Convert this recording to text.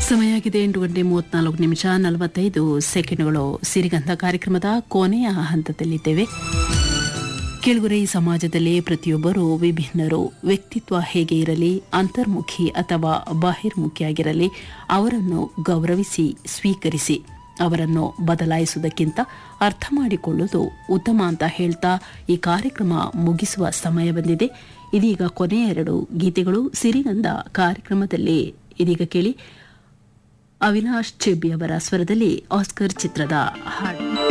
ಸಮಯ ಆಗಿದೆ ಎಂಟು ಗಂಟೆ ಮೂವತ್ನಾಲ್ಕು ನಿಮಿಷ ನಲವತ್ತೈದು ಸೆಕೆಂಡ್ಗಳು ಸಿರಿಗಂಧ ಕಾರ್ಯಕ್ರಮದ ಕೊನೆಯ ಹಂತದಲ್ಲಿದ್ದೇವೆ ಕೆಳಗುರೆ ಈ ಸಮಾಜದಲ್ಲಿ ಪ್ರತಿಯೊಬ್ಬರೂ ವಿಭಿನ್ನರು ವ್ಯಕ್ತಿತ್ವ ಹೇಗೆ ಇರಲಿ ಅಂತರ್ಮುಖಿ ಅಥವಾ ಬಾಹಿರ್ಮುಖಿಯಾಗಿರಲಿ ಅವರನ್ನು ಗೌರವಿಸಿ ಸ್ವೀಕರಿಸಿ ಅವರನ್ನು ಬದಲಾಯಿಸುವುದಕ್ಕಿಂತ ಅರ್ಥ ಮಾಡಿಕೊಳ್ಳುವುದು ಉತ್ತಮ ಅಂತ ಹೇಳ್ತಾ ಈ ಕಾರ್ಯಕ್ರಮ ಮುಗಿಸುವ ಸಮಯ ಬಂದಿದೆ ಇದೀಗ ಕೊನೆಯ ಎರಡು ಗೀತೆಗಳು ಸಿರಿಗಂಧ ಕಾರ್ಯಕ್ರಮದಲ್ಲಿ ಇದೀಗ ಕೇಳಿ ಅವಿನಾಶ್ ಚೆಬ್ಬಿ ಅವರ ಸ್ವರದಲ್ಲಿ ಆಸ್ಕರ್ ಚಿತ್ರದ ಹಾಡು